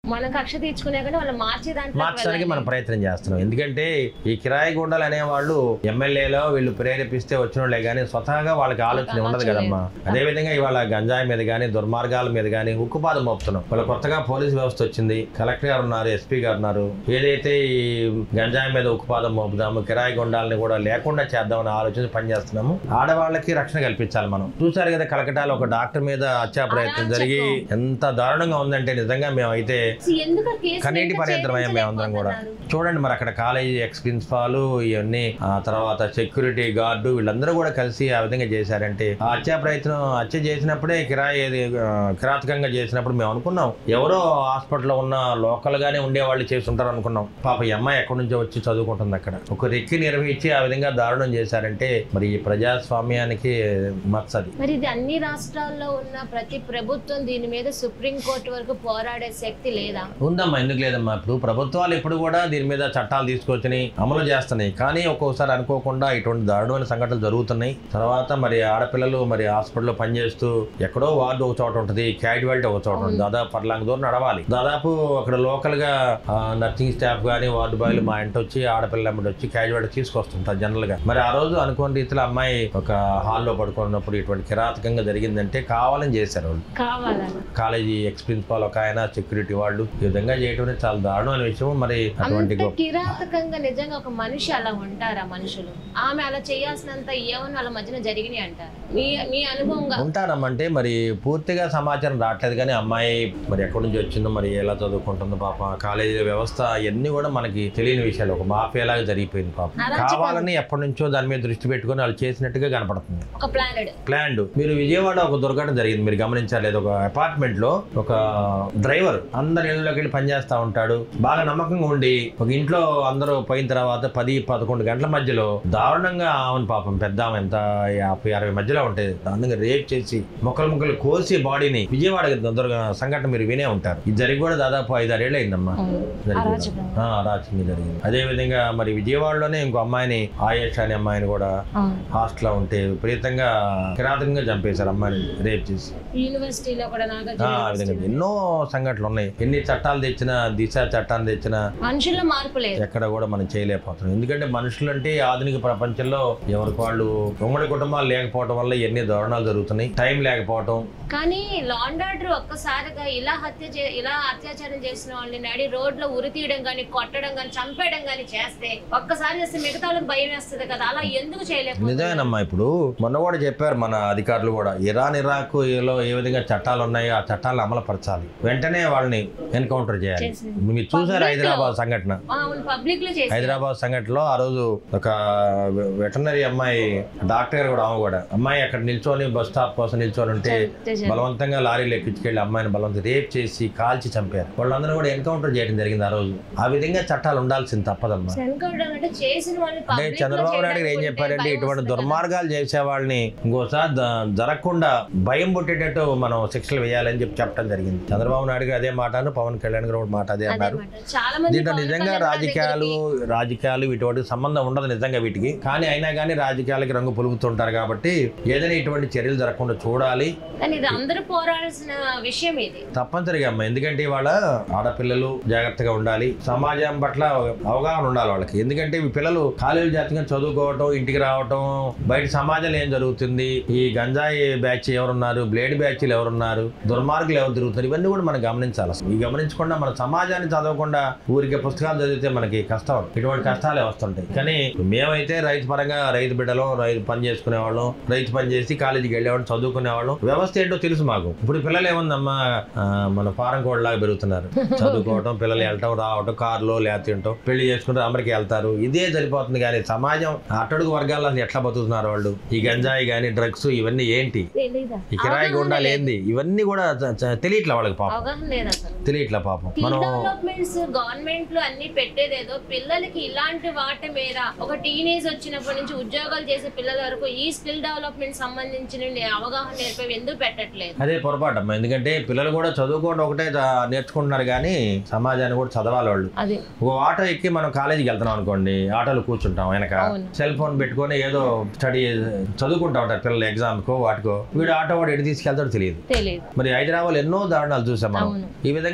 మనం కక్ష తీర్చుకునే కానీ వాళ్ళు మార్చే దాంట్లో మార్చడానికి మనం ప్రయత్నం చేస్తున్నాం ఎందుకంటే ఈ కిరాయి గుండలు అనేవాళ్ళు ఎమ్మెల్యేలో వీళ్ళు ప్రేరేపిస్తే వచ్చిన వాళ్ళే కానీ స్వతహాగా వాళ్ళకి ఆలోచన ఉండదు కదమ్మా అదే విధంగా ఇవాళ గంజాయి మీద కానీ దుర్మార్గాల మీద కానీ ఉక్కుపాదం మోపుతున్నాం వాళ్ళ కొత్తగా పోలీస్ వ్యవస్థ వచ్చింది కలెక్టర్ గారు ఉన్నారు ఎస్పీ గారు ఉన్నారు ఏదైతే ఈ గంజాయి మీద ఉక్కుపాదం మోపుదాము కిరాయి గుండాలని కూడా లేకుండా చేద్దామని ఆలోచన పనిచేస్తున్నాము ఆడవాళ్ళకి రక్షణ కల్పించాలి మనం చూసారు కదా కలకటాలో ఒక డాక్టర్ మీద హత్యా ప్రయత్నం జరిగి ఎంత దారుణంగా ఉందంటే నిజంగా మేమైతే అసలు ఎందుకు ఆ కేసు కన్నీటి ఇంకా పర్యంతరమయ్యాం మేమందరం కూడా ఛేదించలేకపోతున్నారు? చూడండి మరి అక్కడ కాలేజీ ఎక్స్ ప్రిన్సిపాల్ ఇవన్నీ ఆ తర్వాత సెక్యూరిటీ గార్డు వీళ్ళందరూ కూడా కలిసి ఆ విధంగా చేశారంటే ఆ హత్యా ప్రయత్నం హత్య చేసినప్పుడే కిరాయి ఏది, ఆ, కిరాతకంగా చేసినప్పుడు మేము అనుకున్నాం ఎవరో హాస్పిటల్లో ఉన్న లోకల్ గానే ఉండేవాళ్ళు చేసి ఉంటారు అనుకున్నాం పాప ఈ అమ్మాయి ఎక్కడి నుంచో వచ్చి చదువుకుంటుంది అక్కడ ఒక రెక్కి నిర్వహించి ఆ విధంగా దారుణం చేశారంటే మరి ఈ ప్రజాస్వామ్యానికి మచ్చది మరి ఇది అన్ని రాష్ట్రాల్లో ఉన్న ప్రతి ప్రభుత్వం దీని మీద సుప్రీం కోర్టు వరకు పోరాడే శక్తి లేదా ఉందమ్మా ఎందుకు లేదమ్మా ఇప్పుడు ప్రభుత్వాలు ఎప్పుడు కూడా దీని మీద చట్టాలు తీసుకొచ్చి అమలు చేస్తున్నాయి కానీ ఒక్కోసారి అనుకోకుండా ఇటువంటి దారుణమైన సంఘటనలు జరుగుతున్నాయి తర్వాత మరి ఆడపిల్లలు మరి హాస్పిటల్లో పనిచేస్తూ ఎక్కడో వార్డు ఒక చోట ఉంటుంది క్యాజువాలిటీ ఒక చోట ఉంటుంది దాదాపు పర్లాంగ దూరం నడవాలి దాదాపు అక్కడ లోకల్ గా నర్సింగ్ స్టాఫ్ కానీ వార్డు బాయ్లు మా ఇంటి వచ్చి ఆడపిల్ల అమ్మడి వచ్చి క్యాజువాలిటీ తీసుకొస్తుంటారు జనరల్ గా మరి ఆ రోజు అనుకోని రీతిలో అమ్మాయి ఒక హాల్లో పడుకున్నప్పుడు ఇటువంటి కిరాతకంగా జరిగిందంటే కావాలని చేశారు వాళ్ళు కావాలని కాలేజీ ఎక్స్ ప్రిన్సిపాల్ ఒక ఆయన సెక్యూరిటీ వాళ్ళు ఈ విధంగా చేయడం అనేది చాలా దారుణమైన విషయం మరి అటువంటి అంత గొప్ప కిరాతకంగా నిజంగా ఒక మనిషి అలా ఉంటారా మనుషులు ఆమె అలా చేయాల్సినంత ఏమన్నా వాళ్ళ మధ్యన జరిగినాయి అంటారు మీ మీ అనుభవంగా ఉంటానమ్మంటే మరి పూర్తిగా సమాచారం రావట్లేదు కానీ అమ్మాయి మరి ఎక్కడి నుంచి వచ్చిందో మరి ఎలా చదువుకుంటుందో పాప కాలేజీ వ్యవస్థ ఇవన్నీ కూడా మనకి తెలియని విషయాలు ఒక మాఫియాలాగా జరిగిపోయింది పాప అరాచకం. కావాలని ఎప్పటి నుంచో దాని మీద దృష్టి పెట్టుకొని వాళ్ళు చేసినట్టుగా కనపడుతుంది ఒక ప్లానెడ్ ప్లాండ్ మీరు విజయవాడ ఒక దుర్ఘటన జరిగింది మీరు గమనించాలి అది ఒక అపార్ట్మెంట్ లో ఒక డ్రైవర్ అందరి ఇళ్ళలోకి వెళ్ళి పనిచేస్తా ఉంటాడు బాగా నమ్మకంగా ఉండి ఒక ఇంట్లో అందరూ పోయిన తర్వాత పది పదకొండు గంటల మధ్యలో దారుణంగా ఆమెను పాపం పెద్ద ఆమె ఎంత యాభై అరవై మధ్యలో ఉంటుంది దారుణంగా రేప్ చేసి మొక్కలు మొక్కలు కోసి బాడీని విజయవాడ దుర్గ సంఘటన మీరు వినే ఉంటారు ఇది జరిగి కూడా దాదాపు ఐదారేళ్ళు అయిందమ్మా జరిగింది. అరాచకం. ఆ, అరాచకంగా జరిగింది అదే విధంగా మరి విజయవాడలోనే ఇంకో అమ్మాయిని ఆయేష్ అనే అమ్మాయిని కూడా హాస్టల్లో ఉంటే విపరీతంగా కిరాతకంగా చంపేశారు అమ్మాయిని రేప్ చేసి యూనివర్సిటీలో కూడా ఆ నాగార్జున ఆ విధంగా ఎన్నో సంఘటనలు ఉన్నాయి ఎన్ని చట్టాలు తెచ్చినా దిశ చట్టాలు తెచ్చినా మనుషుల్లో మార్పు లేదు ఎక్కడ కూడా మనం చేయలేకపోతున్నాం ఎందుకంటే మనుషులు అంటే ఈ ఆధునిక ప్రపంచంలో ఎవరికి వాళ్ళు ఉమ్మడి కుటుంబాలు లేకపోవడం వల్ల ఎన్ని దారుణాలు జరుగుతున్నాయి టైం లేకపోవడం కానీ లాండ్ ఆర్డర్ ఒక్కసారిగా ఇలా హత్య చే- ఇలా అత్యాచారం చేసిన వాళ్ళని నడి రోడ్లో ఉరి తీయడం కానీ కొట్టడం కానీ చంపేయడం కానీ చేస్తే ఒక్కసారి చేస్తే మిగతా వాళ్ళకి భయం వేస్తుంది కదా అలా ఎందుకు చేయలేకపోతే నిజమేనమ్మా ఇప్పుడు మొన్న కూడా చెప్పారు మన అధికారులు కూడా ఇరాన్ ఇరాక్ లో ఏ విధంగా చట్టాలు ఉన్నాయో ఆ చట్టాలను అమలు పరచాలి వెంటనే వాళ్ళని ఎన్కౌంటర్ చేయాలి చేసింది. మీరు చూసారు హైదరాబాద్ సంఘటన అవును పబ్లిక్ లో చేసి హైదరాబాద్ సంఘటనలో ఆ రోజు ఒక వెటనరీ అమ్మాయి డాక్టర్ గారు కూడా ఆమె కూడా అమ్మాయి అక్కడ నిల్చొని బస్ స్టాప్ కోసం నిల్చొని ఉంటే బలవంతంగా లారీలు ఎక్కించుకెళ్ళి అమ్మాయిని బలవంతం రేప్ చేసి కాల్చి చంపారు వాళ్ళందరూ కూడా ఎన్కౌంటర్ చేయడం జరిగింది ఆ రోజు ఆ విధంగా చట్టాలు ఉండాల్సింది తప్పదమ్మా ఎన్కౌంటర్ అంటే చేసిన వాళ్ళని అంటే public లో చంద్రబాబు నాయుడు గారు ఏం చేయడానికి చెప్పారంటే భయం ఇటువంటి వస్తుంది కదా. దుర్మార్గాలు చేసే వాళ్ళని ఇంకోసారి ద- జరగకుండా భయం పుట్టేటట్టు మనం శిక్షలు వేయాలని చెప్పి చెప్పడం జరిగింది చంద్రబాబు నాయుడు గారు అదే మాట పవన్ కళ్యాణ్ గారు ఒక మాట అదే అదే అన్నారు మాట. చాలా మంది దీంట్లో పవన్ నిజంగా కళ్యాణ్ గారి రాజకీయాలు రాజకీయాలు ఇటువంటి సంబంధం ఉండదు నిజంగా వీటికి కానీ అయినా కానీ రాజకీయాలకి రంగు పులుగుతుంటారు కాబట్టి ఏదైనా ఇటువంటి చర్యలు జరగకుండా చూడాలి కానీ ఇది అందరూ పోరాడాల్సిన విషయం ఇది తప్పనిసరిగా అమ్మ ఎందుకంటే ఇవాళ ఆడపిల్లలు జాగ్రత్తగా ఉండాలి సమాజం పట్ల అవగాహన ఉండాలి వాళ్ళకి ఎందుకంటే ఈ పిల్లలు కాలేజీ జాతకంగా చదువుకోవటం ఇంటికి రావటం బయట సమాజంలో ఏం జరుగుతుంది ఈ గంజాయి బ్యాచ్ ఎవరున్నారు బ్లేడ్ బ్యాచ్లు ఎవరున్నారు దుర్మార్గులు ఎవరు తిరుగుతారు ఇవన్నీ కూడా మనం గమనించాలి అసలు ఈ గమనించకుండా మన సమాజాన్ని చదవకుండా ఊరికే పుస్తకాలు చదివితే మనకి కష్టం ఇటువంటి కష్టాలే వస్తుంటాయి కానీ మేమైతే రైతు పరంగా రైతు బిడ్డలు రైతు పని చేసుకునే వాళ్ళం రైతు పని చేసి కాలేజీకి వెళ్ళేవాళ్ళం చదువుకునే వాళ్ళం వ్యవస్థ ఏంటో తెలుసు మాకు ఇప్పుడు పిల్లలు ఏముందమ్మా ఆ, మన ఫారం కోడ్లాగా పెరుగుతున్నారు చదువుకోవటం పిల్లలు వెళ్ళటం రావటం కారులో లేకపోతే తింటాం పెళ్లి చేసుకుంటే అమెరికా వెళ్తారు ఇదే సరిపోతుంది కానీ సమాజం అట్టడుగు వర్గాల్లో అసలు ఎట్లా బతుకుతున్నారు వాళ్ళు ఈ గంజాయి కానీ డ్రగ్స్ ఇవన్నీ ఏంటి తెలీదా ఈ కిరాయి గుండాలు ఏంది ఇవన్నీ కూడా చ- చ- తెలియట్లే వాళ్ళకి పాపం అవగాహన లేదు అసలు తెలియట్లే పాపం స్కిల్ మనం డెవలప్మెంట్స్ గవర్నమెంట్ లో అన్ని పెట్టేదేదో పిల్లలకి ఇలాంటి వాటి మీద ఒక టీనేజ్ వచ్చినప్పటి నుంచి ఉద్యోగాలు చేసే పిల్లల వరకు ఈ స్కిల్ డెవలప్మెంట్ సంబంధించిన అవగాహన నేర్పేవి ఎందుకు పెట్టట్లేదు అదే పొరపాటు అమ్మా ఎందుకంటే పిల్లలు కూడా చదువుకోవడం ఒకటే చ- నేర్చుకుంటున్నారు కానీ సమాజాన్ని కూడా చదవాలి వాళ్ళు అది ఓ ఆటో ఎక్కి మనం కాలేజీకి వెళ్తున్నాం అనుకోండి ఆటోలో కూర్చుంటాం వెనక అవును. సెల్ ఫోన్ పెట్టుకొని ఏదో స్టడీ చదువుకుంటా ఉంటారు పిల్లలు ఎగ్జామ్కో వాటికో వీడు ఆటో వాడు ఎటు తీసుకెళ్తాడో తెలియదు తెలియదు మరి హైదరాబాద్ ఎన్నో దారుణాలు చూసాం మనం అవును. ఈ విధంగా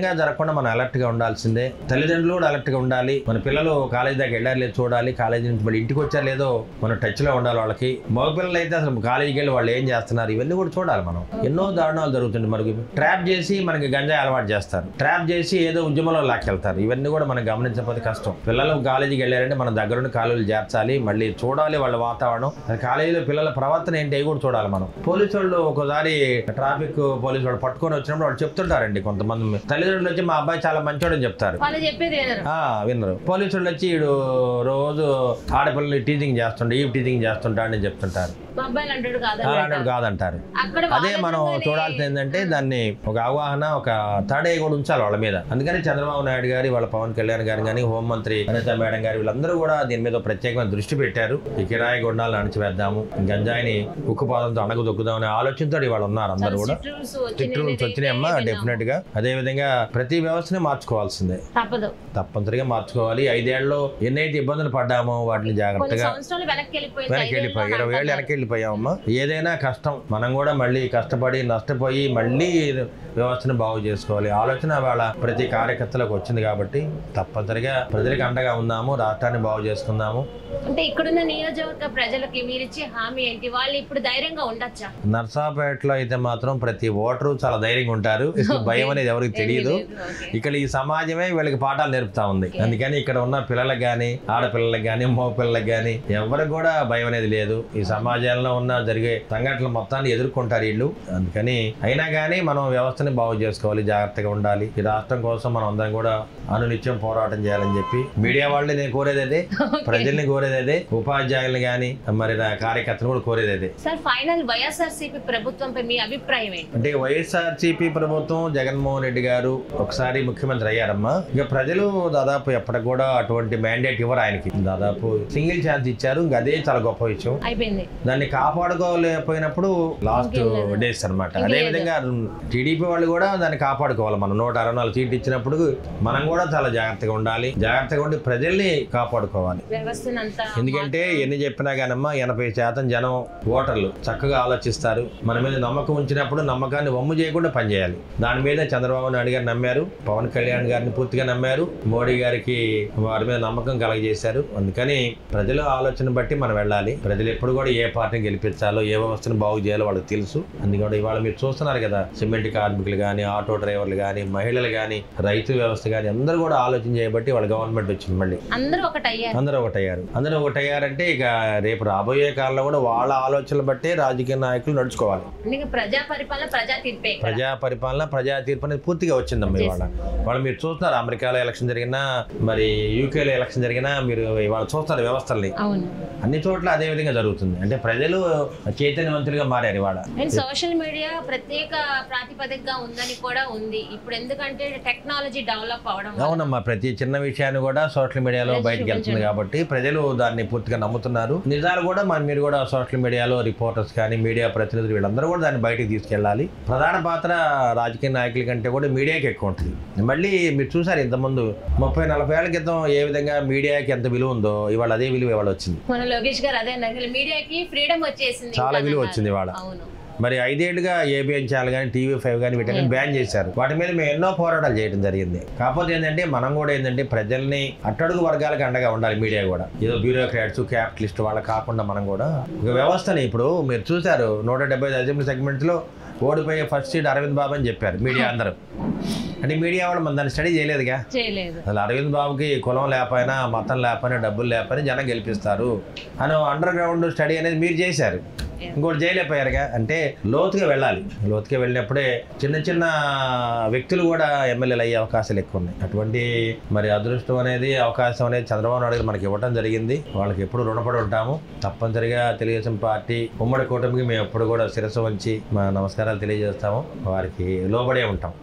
విధంగా జరగకుండా మనం alert గా ఉండాల్సిందే తల్లిదండ్రులు కూడా alert గా ఉండాలి మన పిల్లలు కాలేజీ దాకా వెళ్ళారు లేదు చూడాలి కాలేజీ నుంచి మళ్ళీ ఇంటికి వచ్చారు లేదో మనం టచ్ లో ఉండాలి వాళ్ళకి మగ పిల్లలు అయితే అసలు కాలేజీకి వెళ్ళి వాళ్ళు ఏం చేస్తున్నారు ఇవన్నీ కూడా చూడాలి మనం ఎన్నో దారుణాలు జరుగుతుంది మనకి ట్రాప్ చేసి మనకి గంజాయి అలవాటు చేస్తారు ట్రాప్ చేసి ఏదో ఉద్యమంలో లాక్కెళ్తారు ఇవన్నీ కూడా మనం గమనించకపోతే కష్టం పిల్లలు కాలేజీకి వెళ్ళారంటే మన దగ్గరుండి కాలేజీలు చేర్చాలి మళ్ళీ చూడాలి వాళ్ళ వాతావరణం అది కాలేజీలో పిల్లల ప్రవర్తన ఏంటి అవి కూడా చూడాలి మనం పోలీసు వాళ్ళు ఒకసారి ట్రాఫిక్ పోలీసు వాళ్ళు పట్టుకొని వచ్చినప్పుడు వాళ్ళు చెప్తుంటారండి కొంతమంది తల్లిదండ్రులు వచ్చి మా అబ్బాయి చాలా మంచోడని చెప్తారు వాళ్ళు చెప్పేది వినరు ఆ, విన్నరు పోలీసు వాళ్ళు వచ్చి వీడు రోజు ఆడపిల్లల్ని టీచింగ్ చేస్తుండే ఈ టీచింగ్ చేస్తుంటాడని చెప్తుంటారు మా అబ్బాయిలు అంటాడు కాదా అలాంటి కాదంటారు అక్కడ అదే మనం వాళ్ళందరినీ- చూడాల్సింది ఏంటంటే దాన్ని ఒక అవగాహన ఒక థర్డ్ ఐ కూడా ఉంచాలి వాళ్ళ మీద అందుకని చంద్రబాబు నాయుడు గారి వాళ్ళ పవన్ కళ్యాణ్ గారు కానీ హోంమంత్రి అనిత మేడం గారు వీళ్ళందరూ కూడా దీని మీద ప్రత్యేకమైన దృష్టి పెట్టారు ఈ కిరాయి గుండాలను అణచివేద్దాము గంజాయిని ఉక్కుపాదంతో అణగు దొక్కుదామనే ఆలోచనతో ఇవాళ ఉన్నారు అందరూ కూడా Strict rules స్ట్రిక్ట్ వచ్చినాయి రూల్స్ వచ్చినాయమ్మా విన్నాము. డెఫినెట్ గా అదే విధంగా ప్రతి వ్యవస్థని మార్చుకోవాల్సిందే తప్పదు తప్పనిసరిగా మార్చుకోవాలి ఐదేళ్లలో ఎన్నైతే ఇబ్బందులు పడ్డామో వాటిని కొన్ని జాగ్రత్తగా సంవత్సరాలు వెనక్కి వెళ్ళిపోయింది వెనక్కి వెళ్ళిపోయి ఐదేళ్ళు ఇరవై ఏళ్ళు అంటారు. వెనక్కి వెళ్ళిపోయామమ్మా ఏదైనా కష్టం మనం కూడా మళ్ళీ కష్టపడి నష్టపోయి మళ్ళీ వ్యవస్థను బాగు చేసుకోవాలి ఆలోచన వాళ్ళ ప్రతి కార్యకర్తలకు వచ్చింది కాబట్టి తప్పనిసరిగా ప్రజలకు అండగా ఉందాము రాష్ట్రాన్ని బాగు చేసుకుందాము అంటే ఇక్కడున్న నియోజకవర్గ ప్రజలకి మీరిచ్చే హామీ ఏంటి వాళ్ళు ఇప్పుడు ధైర్యంగా ఉండొచ్చా నర్సాపేటలో అయితే మాత్రం ప్రతి ఓటరు చాలా ధైర్యంగా ఉంటారు ఇక్కడ భయం అనేది ఎవరికి తెలియదు ఓకే. ఇక్కడ ఈ సమాజమే వీళ్ళకి పాఠాలు నేర్పుతా ఉంది అందుకని ఇక్కడ ఉన్న పిల్లలకు కానీ ఆడపిల్లలకు కానీ మగ పిల్లలకు కానీ ఎవరికి కూడా భయం అనేది లేదు ఈ సమాజంలో ఉన్న జరిగే సంఘటనలు మొత్తాన్ని ఎదుర్కొంటారు వీళ్ళు అందుకని అయినా కానీ మనం వ్యవస్థని బాగు చేసుకోవాలి జాగ్రత్తగా ఉండాలి ఈ రాష్ట్రం కోసం మనం అందరం కూడా అనునిత్యం పోరాటం చేయాలని చెప్పి మీడియా వాళ్ళని నేను కోరేది అదే ప్రజల్ని కోరేది అదే ఉపాధ్యాయుల్ని కానీ మరి నా కార్యకర్తలు కూడా కోరేది అదే సార్ ఫైనల్ వైఎస్ఆర్సీపీ ప్రభుత్వంపై మీ అభిప్రాయం ఏంటి అంటే వైఎస్ఆర్సీపీ ప్రభుత్వం జగన్మోహన్ రెడ్డి గారు ఒకసారి ముఖ్యమంత్రి అయ్యారమ్మా ఇక ప్రజలు దాదాపు ఎప్పటికి కూడా అటువంటి మ్యాండేట్ ఇవ్వరు ఆయనకి దాదాపు సింగిల్ ఛాన్స్ ఇచ్చారు ఇంకా అదే చాలా గొప్ప విషయం అయిపోయింది దాన్ని కాపాడుకోలేకపోయినప్పుడు లాస్ట్ డేస్ అనమాట అదే విధంగా టీడీపీ వాళ్ళు కూడా దాన్ని కాపాడుకోవాలి మనం నూట అరవై నాలుగు సీట్లు ఇచ్చినప్పుడు మనం కూడా చాలా జాగ్రత్తగా ఉండాలి జాగ్రత్తగా ఉండి ప్రజల్ని కాపాడుకోవాలి వ్యవస్థనంతా ఎందుకంటే ఎన్ని చెప్పినా కానమ్మా ఎనభై శాతం జనం ఓటర్లు చక్కగా ఆలోచిస్తారు మన మీద నమ్మకం ఉంచినప్పుడు నమ్మకాన్ని వమ్ము చేయకుండా పనిచేయాలి దాని మీద చంద్రబాబు నాయుడు గారు నమ్మారు పవన్ కళ్యాణ్ గారిని పూర్తిగా నమ్మారు మోడీ గారికి వారి మీద నమ్మకం కలగజేశారు అందుకని ప్రజల ఆలోచన బట్టి మనం వెళ్ళాలి ప్రజలు ఎప్పుడు కూడా ఏ పార్టీని గెలిపించాలో ఏ వ్యవస్థను బాగు చేయాలో వాళ్ళకి తెలుసు అందుకని ఇవాళ మీరు చూస్తున్నారు కదా సిమెంట్ కార్మికులు కానీ ఆటో డ్రైవర్లు కానీ మహిళలు కానీ రైతు వ్యవస్థ కానీ అందరూ కూడా ఆలోచన చేయబట్టి వాళ్ళ గవర్నమెంట్ వచ్చింది మళ్ళీ అందరూ ఒకటి అయ్యారు అందరూ ఒకటయ్యారు అందరూ ఒకటయ్యారంటే ఇక రేపు రాబోయే కాలంలో కూడా వాళ్ళ ఆలోచనలు బట్టే రాజకీయ నాయకులు నడుచుకోవాలి నీకు ప్రజా పరిపాలన ప్రజా తీర్పే ఇక్కడ. ప్రజా పరిపాలన ప్రజా తీర్పు అనేది పూర్తిగా వచ్చిందమ్మా ఇవాళ వాళ్ళు మీరు చూస్తున్నారు అమెరికాలో ఎలక్షన్ జరిగినా మరి యూకేలో ఎలక్షన్ జరిగినా మీరు ఇవాళ చూస్తున్నారు వ్యవస్థల్ని అవును అన్ని చోట్ల అదే విధంగా జరుగుతుంది అంటే ప్రజలు చైతన్యవంతులుగా మారారు ఇవాళ అండ్ సోషల్ మీడియా ప్రత్యేక ప్రాతిపదికగా ఉందని కూడా ఉంది ఇప్పుడు ఎందుకంటే టెక్నాలజీ డెవలప్ అవడం వల్ల అవునమ్మా ప్రతి చిన్న విషయాన్ని కూడా సోషల్ మీడియాలో బయటకు వెళ్తుంది కాబట్టి ప్రజలు దాన్ని పూర్తిగా నమ్ముతున్నారు నిజాలు కూడా మన మీరు కూడా సోషల్ మీడియాలో రిపోర్టర్స్ కానీ మీడియా ప్రతినిధులు వీళ్ళందరూ కూడా దాన్ని బయటకు తీసుకెళ్ళాలి ప్రధాన పాత్ర రాజకీయ నాయకుల కంటే కూడా మీడియాకి ఎక్కువ ఉంటుంది మళ్ళీ మీరు చూసారు ఇంతకుముందు ముప్పై నలభై ఏళ్ల క్రితం ఏ విధంగా మీడియాకి ఎంత విలువ ఉందో ఇవాళ అదే విలువ ఇవాళ వచ్చింది మన లోకేష్ గారు అదే అన్నారు మీడియాకి ఫ్రీడమ్ వచ్చేసింది చాలా ఇంకా విలువ అన్నారు. వచ్చింది ఇవాళ అవును మరి ఐదేళ్లుగా ఏబిఎన్ ఛానల్ కానీ టీవీ ఫైవ్ కానీ వీటిని బ్యాన్ చేశారు వాటి మీద మేము ఎన్నో పోరాటాలు చేయడం జరిగింది కాకపోతే ఏంటంటే మనం కూడా ఏంటంటే ప్రజల్ని అట్టడుగు వర్గాలకు అండగా ఉండాలి మీడియా కూడా ఏదో బ్యూరోక్రాట్స్ క్యాపిటలిస్ట్ వాళ్ళ కాకుండా మనం కూడా ఒక వ్యవస్థని ఇప్పుడు మీరు చూశారు నూట డెబ్బై ఐదు అసెంబ్లీ సెగ్మెంట్స్లో ఓడిపోయే ఫస్ట్ సీట్ అరవింద్ బాబు అని చెప్పారు మీడియా అందరూ అంటే మీడియా వాళ్ళు మన దాన్ని స్టడీ చేయలేదుగా చేయలేదు అసలు అరవింద్ బాబుకి కులం లేకపోయినా మతం లేకపోయినా డబ్బులు లేకపోయినా జనం గెలిపిస్తారు అని అండర్ గ్రౌండ్ స్టడీ అనేది మీరు చేశారు ఇంకోటి చేయలేకపోయారుగా అంటే లోతుగా వెళ్ళాలి లోతుగా వెళ్ళినప్పుడే చిన్న చిన్న వ్యక్తులు కూడా ఎమ్మెల్యేలు అయ్యే అవకాశాలు ఎక్కువ ఉన్నాయి అటువంటి మరి అదృష్టం అనేది అవకాశం అనేది చంద్రబాబు నాయుడు గారు మనకి ఇవ్వడం జరిగింది వాళ్ళకి ఎప్పుడు రుణపడి ఉంటాము తప్పనిసరిగా తెలుగుదేశం పార్టీ ఉమ్మడి కూటమికి మేము ఎప్పుడు కూడా శిరస్సు వంచి మా నమస్కారాలు తెలియజేస్తాము వారికి లోబడే ఉంటాం